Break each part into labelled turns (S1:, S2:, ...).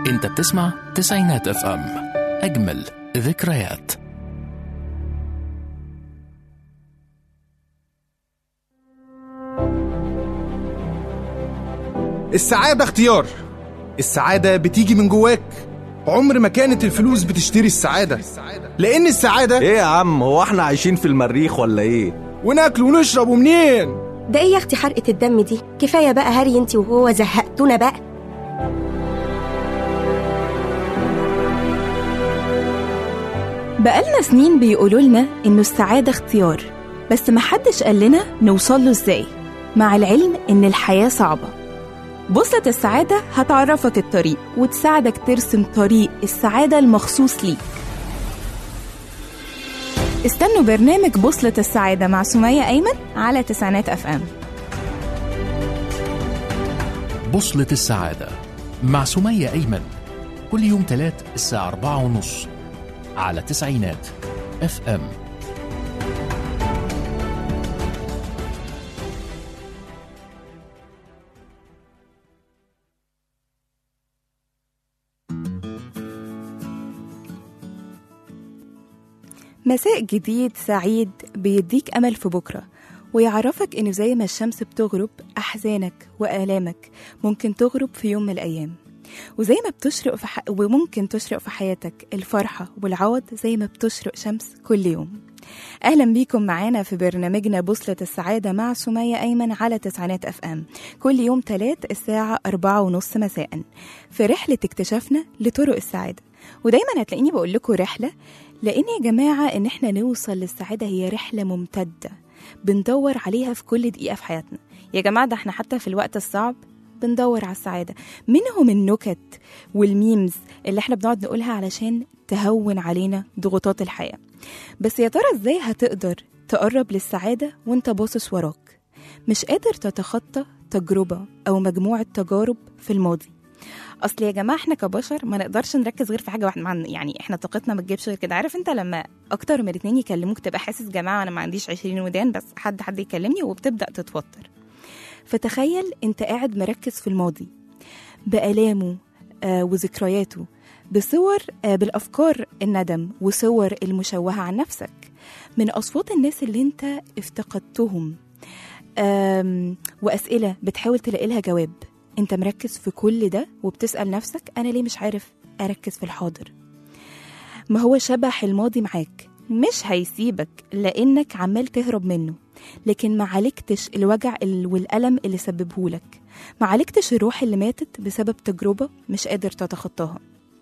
S1: انت بتسمع تسعينات اف ام اجمل ذكريات
S2: السعادة اختيار السعادة بتيجي من جواك عمر ما كانت الفلوس بتشتري السعادة لأن السعادة
S3: ايه يا عم هو احنا عايشين في المريخ ولا ايه
S2: وناكل ونشرب ومنين
S4: ده ايه يا اختي حرقة الدم دي كفاية بقى هري انت وهو زهقتونا بقى
S5: بقالنا سنين بيقولوا لنا إنه السعادة اختيار بس محدش قال لنا نوصل له إزاي مع العلم إن الحياة صعبة بوصلة السعادة هتعرفك الطريق وتساعدك ترسم طريق السعادة المخصوص ليك استنوا برنامج بوصلة السعادة مع سمية أيمن على تسعينات أف أم
S1: بوصلة السعادة مع سمية أيمن كل يوم تلات الساعة أربعة ونص على تسعينات اف ام
S5: مساء جديد سعيد بيديك أمل في بكرة ويعرفك إنه زي ما الشمس بتغرب أحزانك وآلامك ممكن تغرب في يوم من الأيام وزي ما بتشرق في ح... وممكن تشرق في حياتك الفرحة والعوض زي ما بتشرق شمس كل يوم أهلا بيكم معانا في برنامجنا بوصلة السعادة مع سمية أيمن على تسعينات أف أم كل يوم تلات الساعة أربعة ونص مساء في رحلة اكتشافنا لطرق السعادة ودايما هتلاقيني بقول لكم رحلة لأن يا جماعة إن إحنا نوصل للسعادة هي رحلة ممتدة بندور عليها في كل دقيقة في حياتنا يا جماعة ده إحنا حتى في الوقت الصعب بندور على السعادة منهم النكت والميمز اللي احنا بنقعد نقولها علشان تهون علينا ضغوطات الحياة بس يا ترى ازاي هتقدر تقرب للسعادة وانت باصص وراك مش قادر تتخطى تجربة أو مجموعة تجارب في الماضي اصل يا جماعه احنا كبشر ما نقدرش نركز غير في حاجه واحده مع يعني احنا طاقتنا ما تجيبش غير كده عارف انت لما اكتر من اتنين يكلموك تبقى حاسس جماعه انا ما عنديش 20 ودان بس حد حد يكلمني وبتبدا تتوتر فتخيل انت قاعد مركز في الماضي بآلامه آه وذكرياته بصور آه بالأفكار الندم وصور المشوهة عن نفسك من أصوات الناس اللي انت افتقدتهم آم، وأسئلة بتحاول تلاقي لها جواب انت مركز في كل ده وبتسأل نفسك أنا ليه مش عارف أركز في الحاضر ما هو شبح الماضي معاك مش هيسيبك لأنك عمال تهرب منه لكن ما عالجتش الوجع ال- والألم اللي سببهولك ما عالجتش الروح اللي ماتت بسبب تجربة مش قادر تتخطاها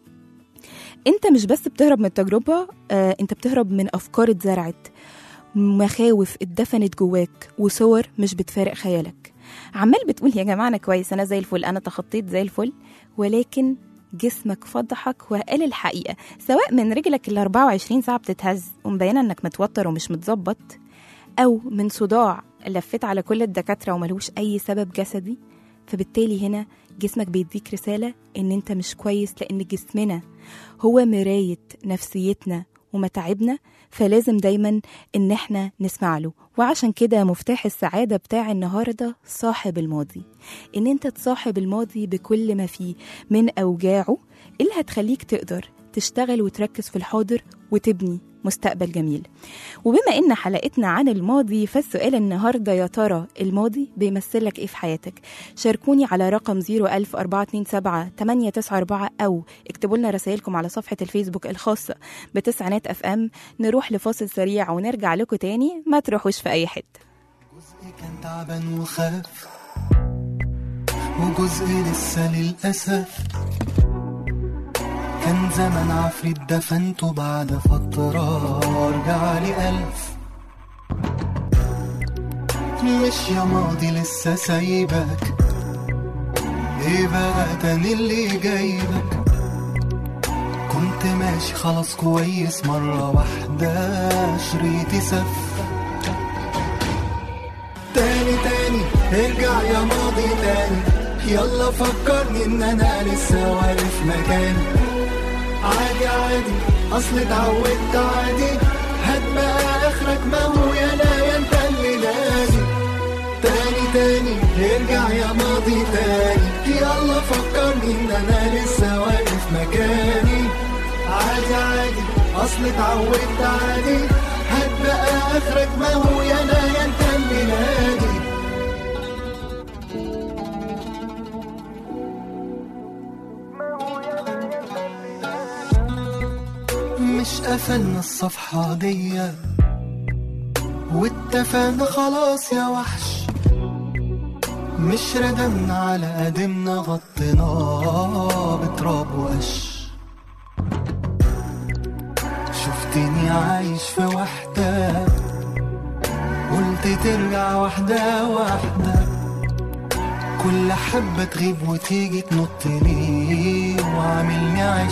S5: انت مش بس بتهرب من التجربة آه انت بتهرب من أفكار اتزرعت مخاوف اتدفنت جواك وصور مش بتفارق خيالك عمال بتقول يا جماعة أنا كويس أنا زي الفل أنا تخطيت زي الفل ولكن جسمك فضحك وقال الحقيقة سواء من رجلك ال 24 ساعة بتتهز ومبينة إنك متوتر ومش متظبط أو من صداع لفيت على كل الدكاترة وملوش أي سبب جسدي فبالتالي هنا جسمك بيديك رسالة إن أنت مش كويس لأن جسمنا هو مراية نفسيتنا ومتاعبنا فلازم دايما إن احنا نسمع له وعشان كده مفتاح السعادة بتاع النهاردة صاحب الماضي إن أنت تصاحب الماضي بكل ما فيه من أوجاعه اللي هتخليك تقدر تشتغل وتركز في الحاضر وتبني مستقبل جميل وبما ان حلقتنا عن الماضي فالسؤال النهارده يا ترى الماضي بيمثل لك ايه في حياتك شاركوني على رقم 01427 894 او اكتبوا لنا رسائلكم على صفحه الفيسبوك الخاصه بتسعينات اف ام نروح لفاصل سريع ونرجع لكم تاني ما تروحوش في اي حته
S6: جزء كان تعبان وخاف وجزء لسه للأسف كان زمان عفريت دفنته بعد فترة رجع لي ألف مش يا ماضي لسه سايبك ايه بقى تاني اللي جايبك كنت ماشي خلاص كويس مرة واحدة شريطي سف تاني تاني ارجع يا ماضي تاني يلا فكرني ان انا لسه واقف مكاني عادي عادي اصل اتعودت عادي هات بقى اخرك ما هو يا لا يا انت اللي لازم تاني تاني ارجع يا ماضي تاني يلا فكرني ان انا لسه واقف مكاني عادي عادي اصل اتعودت عادي هات بقى اخرك ما هو يا انا يا انت اللي نادي مش قفلنا الصفحة دي واتفقنا خلاص يا وحش مش ردمنا على قدمنا غطيناه بتراب وقش شفتني عايش في وحدة قلت ترجع واحدة واحدة كل حبة تغيب وتيجي تنط لي وعاملني عش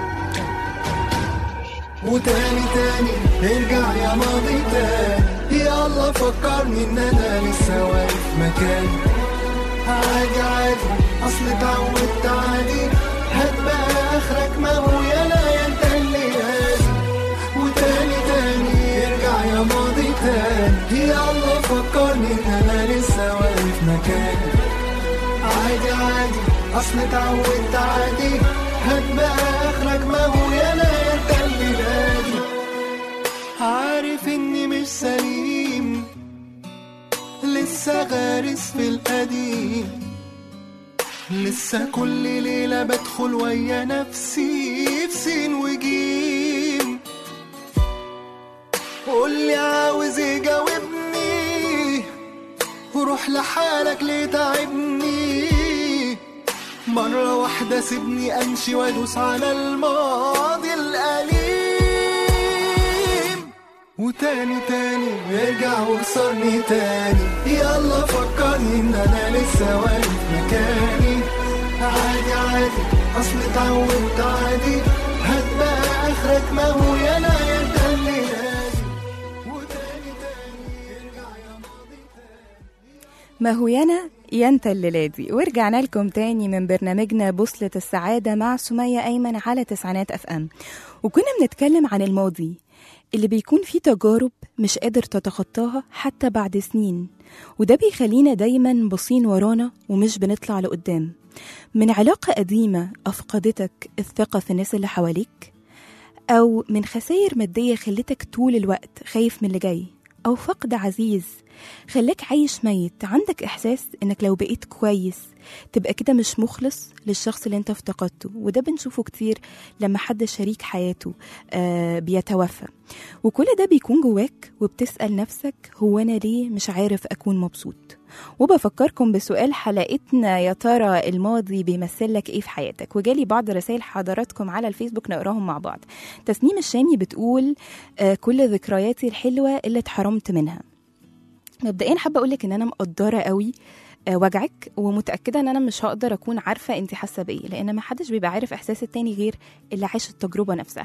S6: وتاني تاني ارجع يا ماضي تاني يلا فكرني ان انا لسه واقف مكاني عادي عادي اصل اتعودت عادي هات بقى اخرك ما هو يا لا يا انت اللي هادي وتاني تاني ارجع يا ماضي تاني يلا فكرني ان انا لسه واقف مكاني عادي عادي اصل اتعودت عادي هات بقى اخرك ما هو يا لا يا انت اللي نادي عارف اني مش سليم لسه غارس في القديم لسه كل ليلة بدخل ويا نفسي في سين وجيم قولي عاوز ايه جاوبني وروح لحالك ليه تعبني مرة واحدة سيبني أمشي وأدوس على الماضي الأليم وتاني تاني ارجع وصلني تاني يلا فكرني إن أنا لسه واقف مكاني عادي عادي أصل اتعودت عادي هات بقى آخرك ما هو يا لا يا أنت اللي نادي وتاني تاني ارجع يا ماضي
S5: ما هو يانا يا انت الليلادي ورجعنا لكم تاني من برنامجنا بوصلة السعادة مع سمية أيمن على تسعينات أف أم وكنا بنتكلم عن الماضي اللي بيكون فيه تجارب مش قادر تتخطاها حتى بعد سنين وده بيخلينا دايما باصين ورانا ومش بنطلع لقدام من علاقة قديمة أفقدتك الثقة في الناس اللي حواليك أو من خسائر مادية خلتك طول الوقت خايف من اللي جاي أو فقد عزيز خلاك عايش ميت عندك إحساس إنك لو بقيت كويس تبقى كده مش مخلص للشخص اللي انت افتقدته وده بنشوفه كتير لما حد شريك حياته آه بيتوفى وكل ده بيكون جواك وبتسأل نفسك هو أنا ليه مش عارف أكون مبسوط وبفكركم بسؤال حلقتنا يا ترى الماضي بيمثل لك ايه في حياتك وجالي بعض رسائل حضراتكم على الفيسبوك نقراهم مع بعض تسنيم الشامي بتقول آه كل ذكرياتي الحلوة اللي اتحرمت منها مبدئيا حابه اقول لك ان انا مقدره قوي آه، وجعك ومتاكده ان انا مش هقدر اكون عارفه انت حاسه بايه لان ما حدش بيبقى عارف احساس التاني غير اللي عاش التجربه نفسها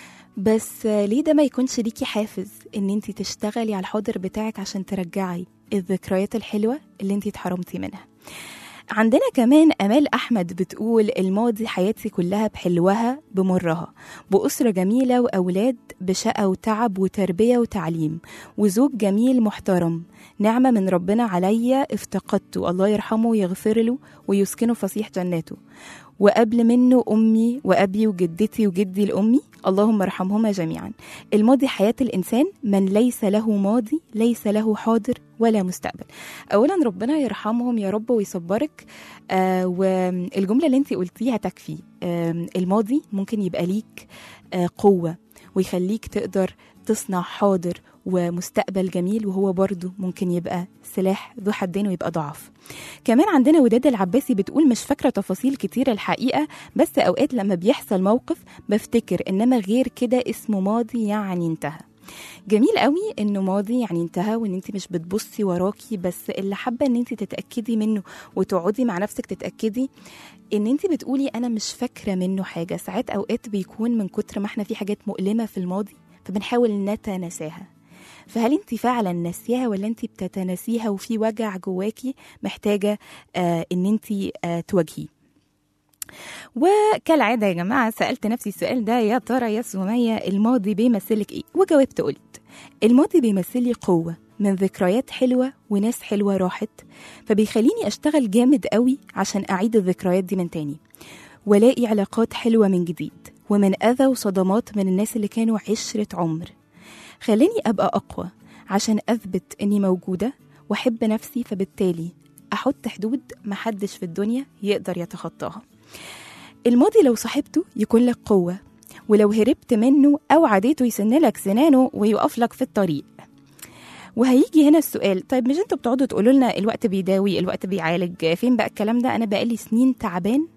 S5: بس آه، ليه ده ما يكونش ليكي حافز ان انت تشتغلي على الحاضر بتاعك عشان ترجعي الذكريات الحلوه اللي انت اتحرمتي منها عندنا كمان امال احمد بتقول الماضي حياتي كلها بحلوها بمرها باسره جميله واولاد بشقه وتعب وتربيه وتعليم وزوج جميل محترم نعمه من ربنا عليا افتقدته الله يرحمه ويغفر له ويسكنه فصيح جناته وقبل منه امي وابي وجدتي وجدي لامي اللهم ارحمهما جميعا الماضي حياه الانسان من ليس له ماضي ليس له حاضر ولا مستقبل اولا ربنا يرحمهم يا رب ويصبرك آه والجمله اللي انت قلتيها تكفي آه الماضي ممكن يبقى ليك آه قوه ويخليك تقدر تصنع حاضر ومستقبل جميل وهو برضه ممكن يبقى سلاح ذو حدين ويبقى ضعف كمان عندنا وداد العباسي بتقول مش فاكرة تفاصيل كتير الحقيقة بس أوقات لما بيحصل موقف بفتكر إنما غير كده اسمه ماضي يعني انتهى جميل قوي انه ماضي يعني انتهى وان انت مش بتبصي وراكي بس اللي حابه ان انت تتاكدي منه وتقعدي مع نفسك تتاكدي ان انت بتقولي انا مش فاكره منه حاجه ساعات اوقات بيكون من كتر ما احنا في حاجات مؤلمه في الماضي فبنحاول نتناساها فهل انت فعلا ناسياها ولا انت بتتناسيها وفي وجع جواكي محتاجه آه ان انت آه تواجهيه وكالعادة يا جماعة سألت نفسي السؤال ده يا ترى يا سمية الماضي بيمثلك ايه وجاوبت قلت الماضي بيمثلي قوة من ذكريات حلوة وناس حلوة راحت فبيخليني أشتغل جامد قوي عشان أعيد الذكريات دي من تاني والاقي علاقات حلوة من جديد ومن أذى وصدمات من الناس اللي كانوا عشرة عمر خلاني أبقى أقوى عشان أثبت إني موجودة وأحب نفسي فبالتالي أحط حدود محدش في الدنيا يقدر يتخطاها الماضي لو صاحبته يكون لك قوة ولو هربت منه أو عديته يسنلك سنانه ويقف لك في الطريق وهيجي هنا السؤال طيب مش انتوا بتقعدوا تقولوا لنا الوقت بيداوي الوقت بيعالج فين بقى الكلام ده انا بقالي سنين تعبان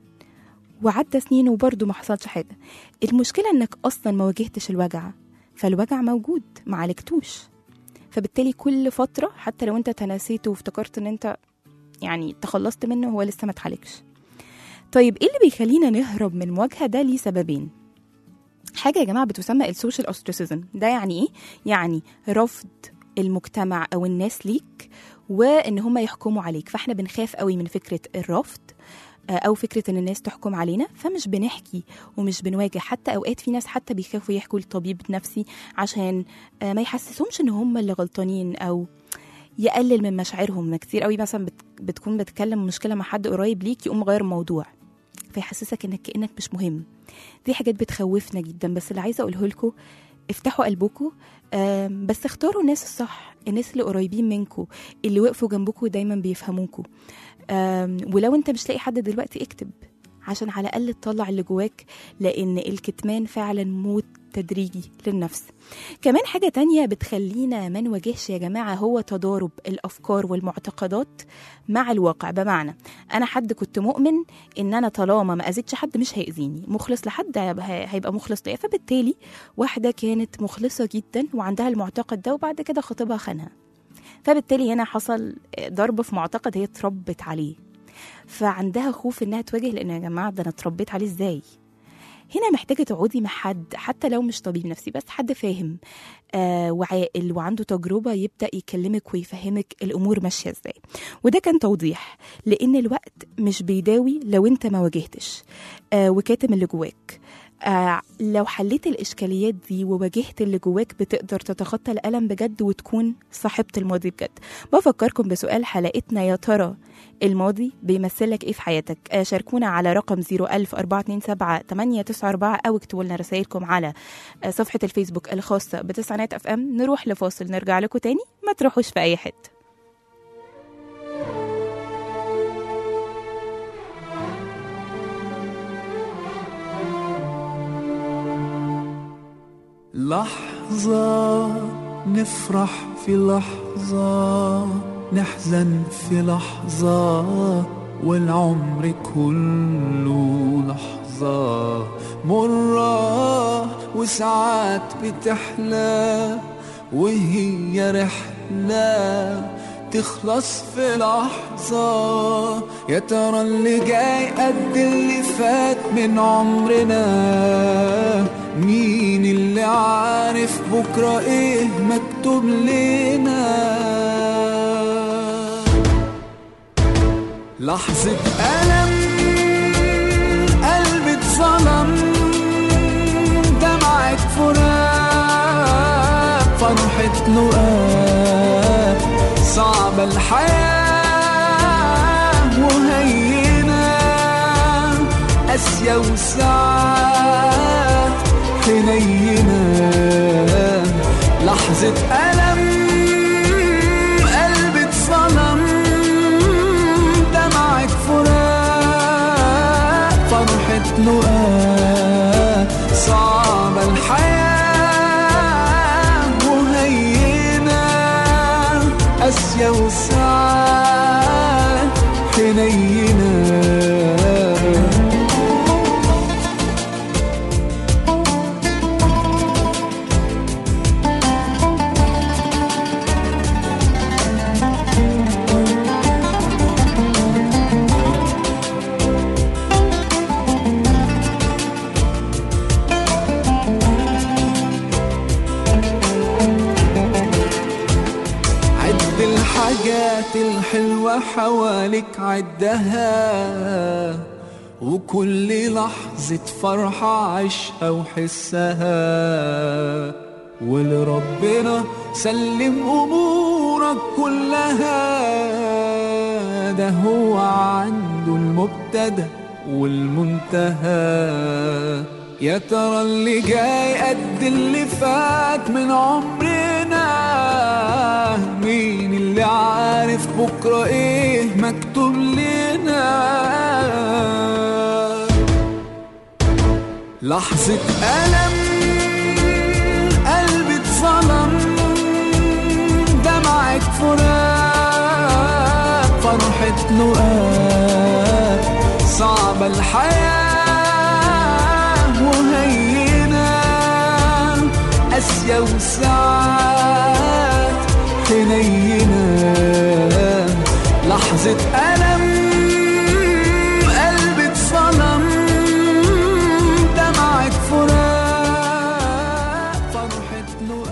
S5: وعدى سنين وبرضه ما حصلش حاجه المشكله انك اصلا ما واجهتش الوجع فالوجع موجود ما عالجتوش فبالتالي كل فتره حتى لو انت تناسيته وافتكرت ان انت يعني تخلصت منه هو لسه ما اتعالجش طيب ايه اللي بيخلينا نهرب من المواجهه ده ليه سببين حاجه يا جماعه بتسمى السوشيال اوستريسيزم ده يعني ايه يعني رفض المجتمع او الناس ليك وان هم يحكموا عليك فاحنا بنخاف قوي من فكره الرفض آه، او فكره ان الناس تحكم علينا فمش بنحكي ومش بنواجه حتى اوقات في ناس حتى بيخافوا يحكوا لطبيب نفسي عشان آه، ما يحسسهمش ان هم اللي غلطانين او يقلل من مشاعرهم كتير قوي مثلا بت- بتكون بتكلم مشكله مع حد قريب ليك يقوم غير الموضوع فيحسسك انك كانك مش مهم دي حاجات بتخوفنا جدا بس اللي عايزه اقوله لكم افتحوا قلبكم آم، بس اختاروا الناس الصح الناس اللي قريبين منكم اللي وقفوا جنبكم دايما بيفهموكوا آم، ولو انت مش لاقي حد دلوقتي اكتب عشان على الاقل تطلع اللي جواك لان الكتمان فعلا موت تدريجي للنفس كمان حاجة تانية بتخلينا ما نواجهش يا جماعة هو تضارب الأفكار والمعتقدات مع الواقع بمعنى أنا حد كنت مؤمن إن أنا طالما ما أذيتش حد مش هيأذيني مخلص لحد هيبقى هيبقى مخلص ليا فبالتالي واحدة كانت مخلصة جدا وعندها المعتقد ده وبعد كده خطيبها خانها فبالتالي هنا حصل ضرب في معتقد هي اتربت عليه فعندها خوف انها تواجه لان يا جماعه ده انا اتربيت عليه ازاي هنا محتاجه تقعدي مع حد حتى لو مش طبيب نفسي بس حد فاهم آه وعاقل وعنده تجربه يبدا يكلمك ويفهمك الامور ماشيه ازاي وده كان توضيح لان الوقت مش بيداوي لو انت ما واجهتش آه وكاتم اللي جواك آه لو حليت الإشكاليات دي وواجهت اللي جواك بتقدر تتخطى الألم بجد وتكون صاحبة الماضي بجد بفكركم بسؤال حلقتنا يا ترى الماضي بيمثلك ايه في حياتك آه شاركونا على رقم 00427 أو اكتبوا لنا رسائلكم على آه صفحة الفيسبوك الخاصة بتسعينات اف ام نروح لفاصل نرجع لكم تاني ما تروحوش في أي حتة
S6: لحظة نفرح في لحظة نحزن في لحظة والعمر كله لحظة مرة وساعات بتحلى وهي رحلة تخلص في لحظة يا ترى اللي جاي قد اللي فات من عمرنا مين اللي عارف بكرة ايه مكتوب لنا لحظة ألم قلبي اتظلم دمعة فراق فرحة لقاء صعبة الحياة وهينة قاسية وساعات حنينة لحظة ألم قلبي اتظلم دمعة فراق فرحة لقاء صعبة الحياة وهينة قاسية وساعات حنينة عد الحاجات الحلوة حواليك عدها وكل لحظة فرحة عيشها وحسها ولربنا سلم أمورك كلها ده هو عنده المبتدأ والمنتهى يا ترى اللي جاي قد اللي فات من عمرنا مين اللي عارف بكرة ايه مكتوب لنا لحظة ألم قلبي اتظلم دمعة فراق فرحة لقاء صعبة الحياة وهينة قاسية وساعات حنينة لحظة ألم قلبي اتصلم دمعة فراق فرحة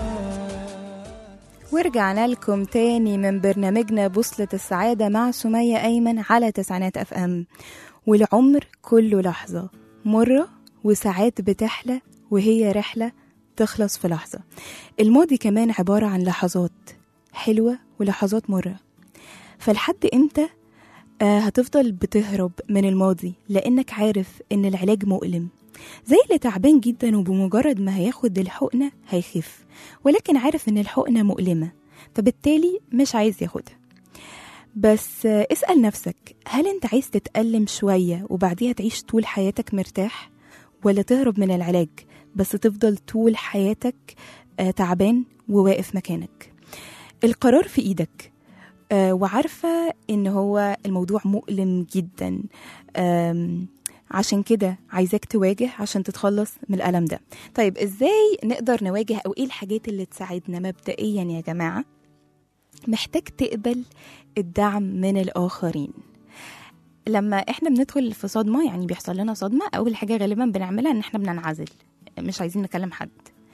S6: لقاء
S5: ورجعنا لكم تاني من برنامجنا بوصلة السعادة مع سمية أيمن على تسعينات أف أم والعمر كله لحظة مرة وساعات بتحلى وهي رحلة تخلص في لحظة الماضي كمان عبارة عن لحظات حلوة ولحظات مرة فلحد امتى آه هتفضل بتهرب من الماضي لأنك عارف إن العلاج مؤلم زي اللي تعبان جدا وبمجرد ما هياخد الحقنة هيخف ولكن عارف إن الحقنة مؤلمة فبالتالي مش عايز ياخدها بس آه، اسأل نفسك هل انت عايز تتألم شوية وبعديها تعيش طول حياتك مرتاح ولا تهرب من العلاج بس تفضل طول حياتك آه، تعبان وواقف مكانك القرار في ايدك آه، وعارفة ان هو الموضوع مؤلم جدا آم، عشان كده عايزاك تواجه عشان تتخلص من الألم ده طيب ازاي نقدر نواجه او ايه الحاجات اللي تساعدنا مبدئيا يا جماعة محتاج تقبل الدعم من الآخرين لما احنا بندخل في صدمة يعني بيحصل لنا صدمة أول حاجة غالبا بنعملها إن احنا بننعزل مش عايزين نكلم حد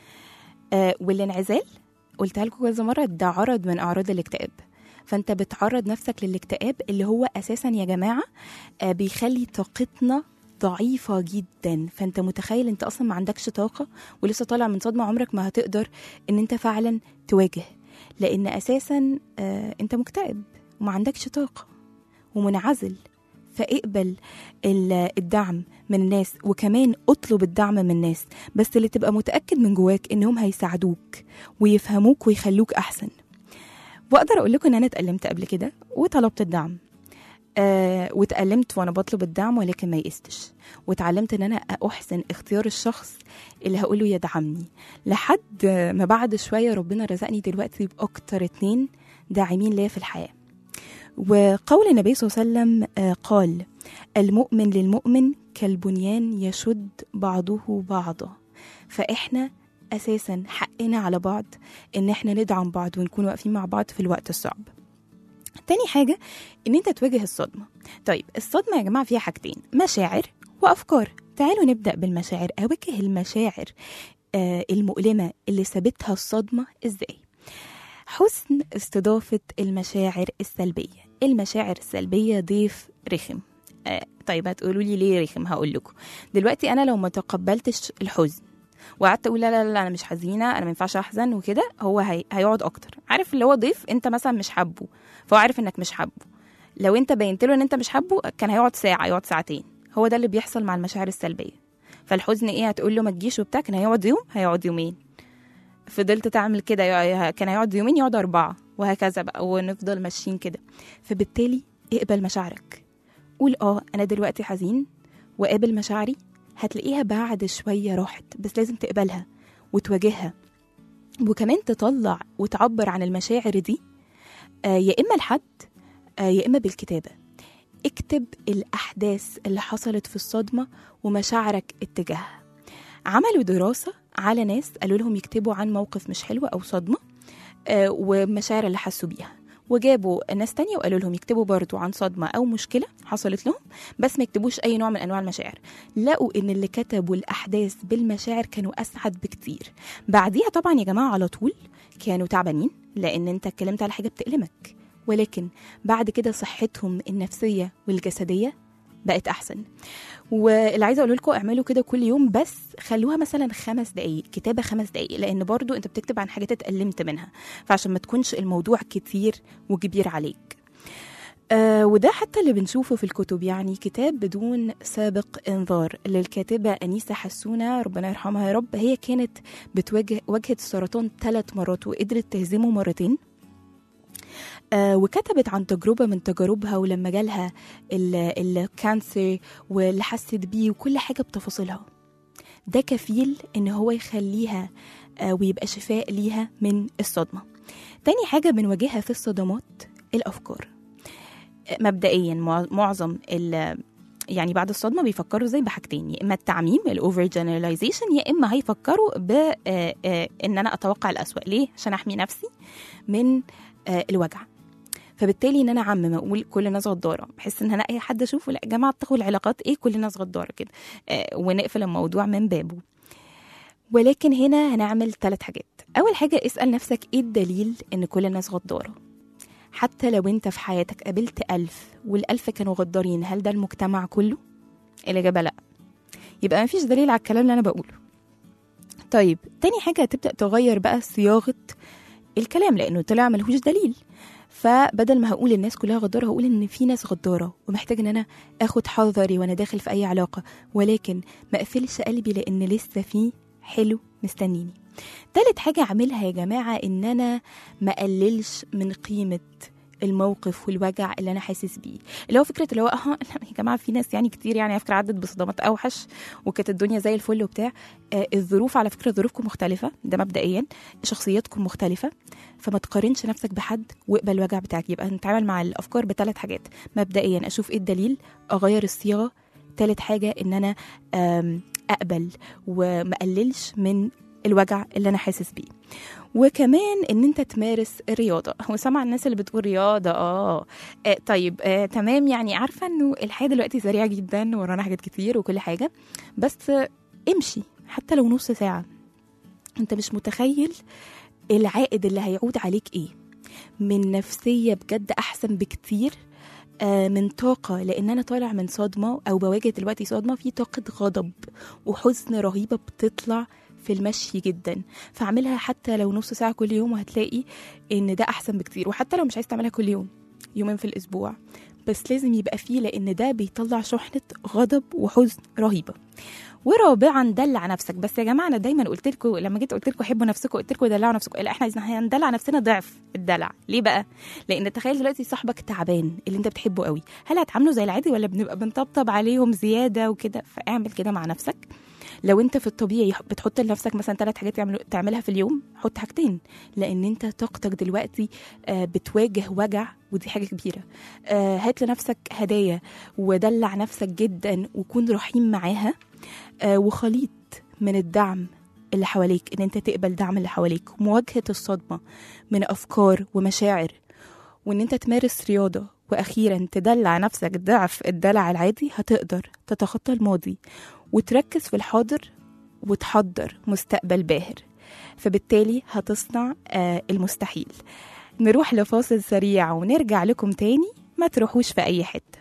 S5: آه والانعزال قلتها لكم كذا مرة ده عرض من أعراض الاكتئاب فأنت بتعرض نفسك للاكتئاب اللي هو أساسا يا جماعة آه بيخلي طاقتنا ضعيفة جدا فانت متخيل انت اصلا ما عندكش طاقة ولسه طالع من صدمة عمرك ما هتقدر ان انت فعلا تواجه لان اساسا آه انت مكتئب وما عندكش طاقة ومنعزل فاقبل ال- الدعم من الناس وكمان اطلب الدعم من الناس بس اللي تبقى متأكد من جواك انهم هيساعدوك ويفهموك ويخلوك احسن واقدر اقول لكم ان انا اتألمت قبل كده وطلبت الدعم آه واتألمت وانا بطلب الدعم ولكن ما يئستش واتعلمت ان انا احسن اختيار الشخص اللي هقوله يدعمني لحد ما بعد شويه ربنا رزقني دلوقتي باكتر اتنين داعمين ليا في الحياه وقول النبي صلى الله عليه وسلم آه، قال المؤمن للمؤمن كالبنيان يشد بعضه بعضا فاحنا اساسا حقنا على بعض ان احنا ندعم بعض ونكون واقفين مع بعض في الوقت الصعب تاني حاجة إن أنت تواجه الصدمة طيب الصدمة يا جماعة فيها حاجتين مشاعر وأفكار تعالوا نبدأ بالمشاعر أواجه المشاعر آه المؤلمة اللي سابتها الصدمة إزاي حسن استضافة المشاعر السلبية المشاعر السلبية ضيف رخم آه طيب هتقولوا لي ليه رخم هقول لكم دلوقتي أنا لو ما تقبلتش الحزن وقعدت اقول لا لا لا انا مش حزينه انا ما ينفعش احزن وكده هو هي... هيقعد اكتر عارف اللي هو ضيف انت مثلا مش حابه فهو عارف انك مش حابه لو انت بينت له ان انت مش حابه كان هيقعد ساعه يقعد ساعتين هو ده اللي بيحصل مع المشاعر السلبيه فالحزن ايه هتقول له ما تجيش وبتاع كان هيقعد يوم هيقعد يومين فضلت تعمل كده يع- كان هيقعد يومين يقعد أربعة وهكذا بقى ونفضل ماشيين كده فبالتالي اقبل مشاعرك قول اه أنا دلوقتي حزين وقابل مشاعري هتلاقيها بعد شوية راحت بس لازم تقبلها وتواجهها وكمان تطلع وتعبر عن المشاعر دي آه يا إما لحد آه يا إما بالكتابة اكتب الأحداث اللي حصلت في الصدمة ومشاعرك اتجاهها عملوا دراسة على ناس قالوا لهم يكتبوا عن موقف مش حلو أو صدمة آه ومشاعر اللي حسوا بيها وجابوا ناس تانية وقالوا لهم يكتبوا برضو عن صدمة أو مشكلة حصلت لهم بس ما يكتبوش أي نوع من أنواع المشاعر لقوا إن اللي كتبوا الأحداث بالمشاعر كانوا أسعد بكتير بعديها طبعا يا جماعة على طول كانوا تعبانين لأن أنت اتكلمت على حاجة بتألمك ولكن بعد كده صحتهم النفسية والجسدية بقت أحسن واللي عايزه اقول لكم اعملوا كده كل يوم بس خلوها مثلا خمس دقايق كتابه خمس دقايق لان برضو انت بتكتب عن حاجات اتألمت منها فعشان ما تكونش الموضوع كتير وكبير عليك آه وده حتى اللي بنشوفه في الكتب يعني كتاب بدون سابق انذار للكاتبه انيسه حسونه ربنا يرحمها يا رب هي كانت بتواجه واجهت السرطان ثلاث مرات وقدرت تهزمه مرتين آه وكتبت عن تجربة من تجاربها ولما جالها ال- الكانسر واللي حست بيه وكل حاجة بتفاصيلها ده كفيل ان هو يخليها آه ويبقى شفاء ليها من الصدمة تاني حاجة بنواجهها في الصدمات الأفكار آه، مبدئيا مع- معظم ال يعني بعد الصدمة بيفكروا زي بحاجتين يا إما التعميم الأوفر جنراليزيشن يا إما هيفكروا ب آه، آه، إن أنا أتوقع الأسوأ ليه؟ عشان أحمي نفسي من آه، الوجع فبالتالي ان انا اعمم اقول كل الناس غداره بحس ان انا اي حد اشوفه لا يا جماعه اتقوا العلاقات ايه كل الناس غداره كده آه ونقفل الموضوع من بابه ولكن هنا هنعمل ثلاث حاجات اول حاجه اسال نفسك ايه الدليل ان كل الناس غداره حتى لو انت في حياتك قابلت ألف والألف كانوا غدارين هل ده المجتمع كله الإجابة لا يبقى مفيش دليل على الكلام اللي أنا بقوله طيب تاني حاجة هتبدأ تغير بقى صياغة الكلام لأنه طلع ملهوش دليل فبدل ما هقول الناس كلها غدارة هقول ان في ناس غدارة ومحتاج ان انا اخد حذري وانا داخل في اي علاقة ولكن ما اقفلش قلبي لان لسه في حلو مستنيني تالت حاجة اعملها يا جماعة ان انا ما اقللش من قيمة الموقف والوجع اللي انا حاسس بيه اللي هو فكره اللي هو اه يا جماعه في ناس يعني كتير يعني على فكره عدت بصدمات اوحش وكانت الدنيا زي الفل وبتاع آه الظروف على فكره ظروفكم مختلفه ده مبدئيا شخصياتكم مختلفه فما تقارنش نفسك بحد واقبل الوجع بتاعك يبقى نتعامل مع الافكار بثلاث حاجات مبدئيا اشوف ايه الدليل اغير الصياغه تالت حاجه ان انا آم، اقبل وما اقللش من الوجع اللي انا حاسس بيه وكمان ان انت تمارس الرياضه هو سامع الناس اللي بتقول رياضه اه, آه طيب آه تمام يعني عارفه انه الحياه دلوقتي سريعه جدا ورانا حاجات كتير وكل حاجه بس آه امشي حتى لو نص ساعه انت مش متخيل العائد اللي هيعود عليك ايه من نفسيه بجد احسن بكتير آه، من طاقة لأن أنا طالع من صدمة أو بواجه دلوقتي صدمة في طاقة غضب وحزن رهيبة بتطلع في المشي جدا فاعملها حتى لو نص ساعة كل يوم وهتلاقي إن ده أحسن بكتير وحتى لو مش عايز تعملها كل يوم يومين في الأسبوع بس لازم يبقى فيه لأن ده بيطلع شحنة غضب وحزن رهيبة ورابعا دلع نفسك بس يا جماعه انا دايما قلت لكم لما جيت قلت لكم حبوا نفسكم قلت لكم دلعوا نفسكم لا احنا عايزين هندلع نفسنا ضعف الدلع ليه بقى لان تخيل دلوقتي صاحبك تعبان اللي انت بتحبه قوي هل هتعامله زي العادي ولا بنبقى بنطبطب عليهم زياده وكده فاعمل كده مع نفسك لو انت في الطبيعي بتحط لنفسك مثلا ثلاث حاجات تعمل تعملها في اليوم حط حاجتين لان انت طاقتك دلوقتي آه، بتواجه وجع ودي حاجه كبيره آه، هات لنفسك هدايا ودلع نفسك جدا وكون رحيم معاها آه، وخليط من الدعم اللي حواليك ان انت تقبل دعم اللي حواليك ومواجهه الصدمه من افكار ومشاعر وان انت تمارس رياضه واخيرا تدلع نفسك ضعف الدلع العادي هتقدر تتخطى الماضي وتركز في الحاضر وتحضر مستقبل باهر فبالتالي هتصنع آه، المستحيل نروح لفاصل سريع ونرجع لكم تاني ما تروحوش في اي حته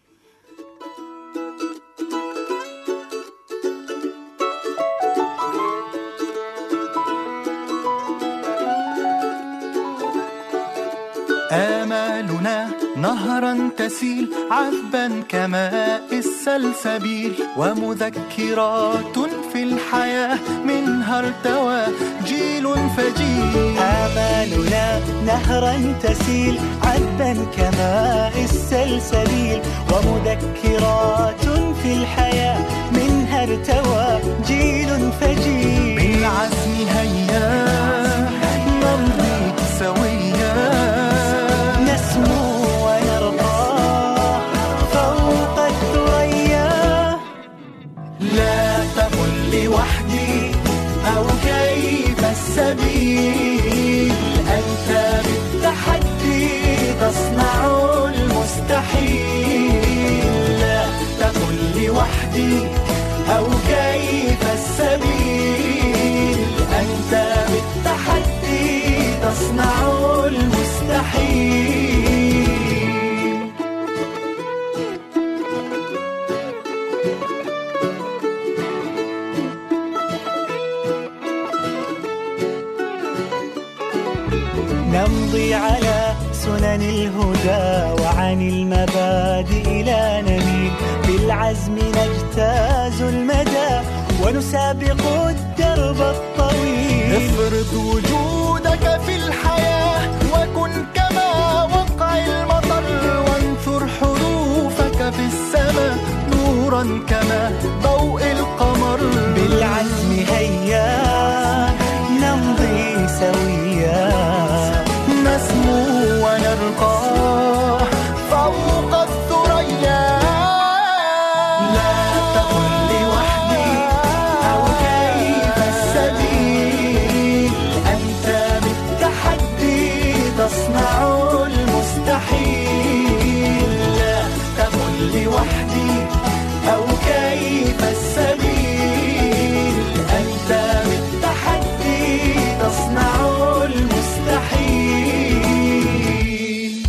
S6: آمالنا نهرا تسيل عذبا كماء السلسبيل ومذكرات في الحياة منها ارتوى جيل فجيل
S7: آمالنا نهرا تسيل عذبا كماء السلسبيل ومذكرات في الحياة منها ارتوى جيل فجيل
S6: بالعزم هيا نمضي سويا
S7: نسمو ونرقى فوق الثريا
S6: لا تقل لوحدي أو كيف السبيل أنت بالتحدي تصنع المستحيل لا تقل لوحدي أو كيف السبيل أنت بالتحدي تصنع المستحيل
S7: نمضي على سنن عن الهدى وعن المبادئ لا نميل بالعزم نجتاز المدى ونسابق الدرب الطويل
S6: افرض وجودك في الحياة وكن كما وقع المطر وانثر حروفك في السماء نورا كما ضوء القمر
S7: بالعزم هيا نمضي سويا
S6: نسمو ونرقى فوق الثريا لا تقل لوحدي أو كيف السبيل أنت بالتحدي تصنع المستحيل لا تقل لوحدي أو كيف السبيل أنت بالتحدي تصنع المستحيل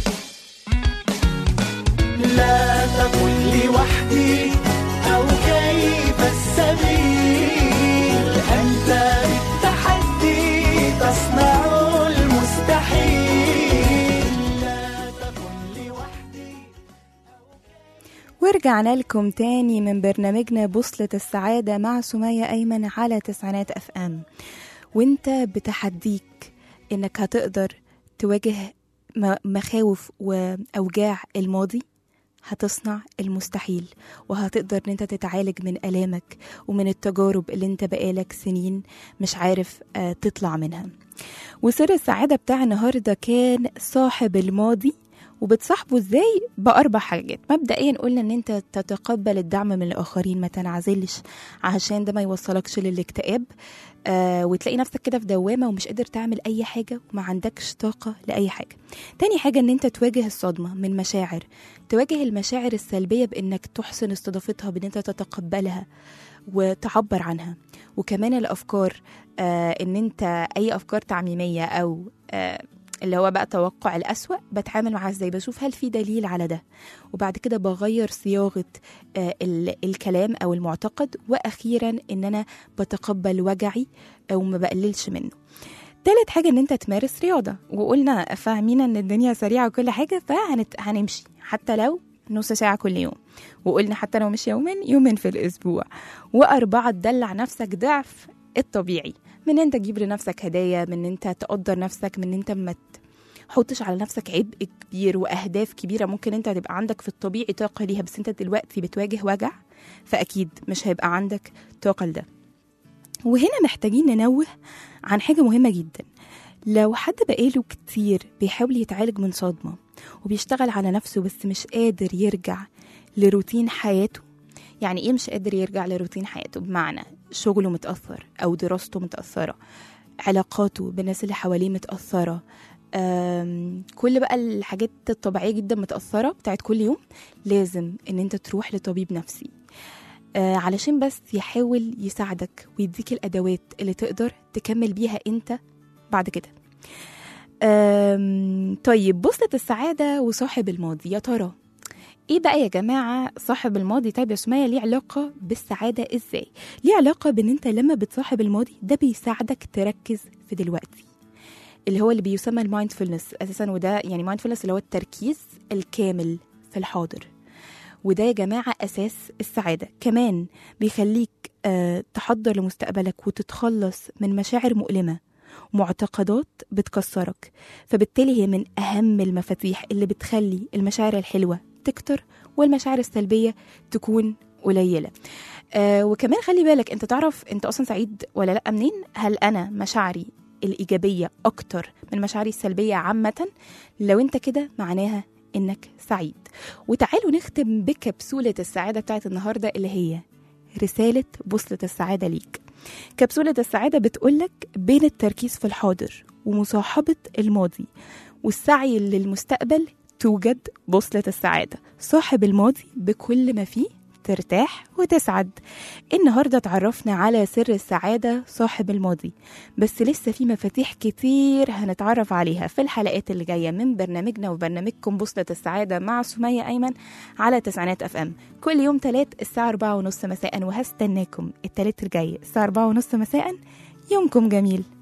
S6: لا تقل لوحدي أو كيف السبيل أنت بالتحدي تصنع المستحيل لا تقل لوحدي
S5: ورجعنا لكم تاني من برنامجنا بوصلة السعادة مع سمية أيمن على تسعينات أف أم وانت بتحديك انك هتقدر تواجه م- مخاوف وأوجاع الماضي هتصنع المستحيل وهتقدر ان انت تتعالج من آلامك ومن التجارب اللي انت بقالك سنين مش عارف آه، تطلع منها وسر السعادة بتاع النهاردة كان صاحب الماضي وبتصاحبه ازاي بأربع حاجات مبدئيا قلنا ان انت تتقبل الدعم من الآخرين ما تنعزلش عشان ده ما يوصلكش للاكتئاب آه وتلاقي نفسك كده في دوامة ومش قادر تعمل أي حاجة وما عندكش طاقة لأي حاجة تاني حاجة ان انت تواجه الصدمة من مشاعر تواجه المشاعر السلبية بانك تحسن استضافتها بان انت تتقبلها وتعبر عنها وكمان الافكار آه ان انت اي افكار تعميميه او آه اللي هو بقى توقع الأسوأ بتعامل معاه ازاي بشوف هل في دليل على ده وبعد كده بغير صياغة آه ال- الكلام أو المعتقد وأخيرا إن أنا بتقبل وجعي وما بقللش منه تالت حاجة إن أنت تمارس رياضة وقلنا فاهمين إن الدنيا سريعة وكل حاجة فهنمشي حتى لو نص ساعة كل يوم وقلنا حتى لو مش يومين يومين في الأسبوع وأربعة تدلع نفسك ضعف الطبيعي من انت تجيب لنفسك هدايا من انت تقدر نفسك من انت ما تحطش على نفسك عبء كبير واهداف كبيره ممكن انت تبقى عندك في الطبيعي طاقه ليها بس انت دلوقتي بتواجه وجع فاكيد مش هيبقى عندك طاقه لده وهنا محتاجين ننوه عن حاجه مهمه جدا لو حد بقاله كتير بيحاول يتعالج من صدمه وبيشتغل على نفسه بس مش قادر يرجع لروتين حياته يعني ايه مش قادر يرجع لروتين حياته بمعنى شغله متأثر أو دراسته متأثرة علاقاته بالناس اللي حواليه متأثرة أم، كل بقى الحاجات الطبيعية جدا متأثرة بتاعت كل يوم لازم ان انت تروح لطبيب نفسي آه، علشان بس يحاول يساعدك ويديك الأدوات اللي تقدر تكمل بيها انت بعد كده أم، طيب بوصلة السعادة وصاحب الماضي يا ترى ايه بقى يا جماعه صاحب الماضي طيب يا سميه ليه علاقه بالسعاده ازاي ليه علاقه بان انت لما بتصاحب الماضي ده بيساعدك تركز في دلوقتي اللي هو اللي بيسمى المايندفولنس اساسا وده يعني مايندفولنس اللي هو التركيز الكامل في الحاضر وده يا جماعه اساس السعاده كمان بيخليك آه تحضر لمستقبلك وتتخلص من مشاعر مؤلمه معتقدات بتكسرك فبالتالي هي من أهم المفاتيح اللي بتخلي المشاعر الحلوة تكتر والمشاعر السلبية تكون قليلة آه وكمان خلي بالك انت تعرف انت اصلا سعيد ولا لا منين هل انا مشاعري الايجابيه اكتر من مشاعري السلبيه عامه لو انت كده معناها انك سعيد وتعالوا نختم بكبسوله السعاده بتاعت النهارده اللي هي رساله بوصله السعاده ليك كبسوله السعاده بتقولك بين التركيز في الحاضر ومصاحبه الماضي والسعي للمستقبل توجد بوصلة السعادة صاحب الماضي بكل ما فيه ترتاح وتسعد النهاردة اتعرفنا على سر السعادة صاحب الماضي بس لسه في مفاتيح كتير هنتعرف عليها في الحلقات اللي جاية من برنامجنا وبرنامجكم بوصلة السعادة مع سمية أيمن على تسعينات أف أم كل يوم تلات الساعة أربعة ونص مساء وهستناكم التلات الجاي الساعة أربعة ونص مساء يومكم جميل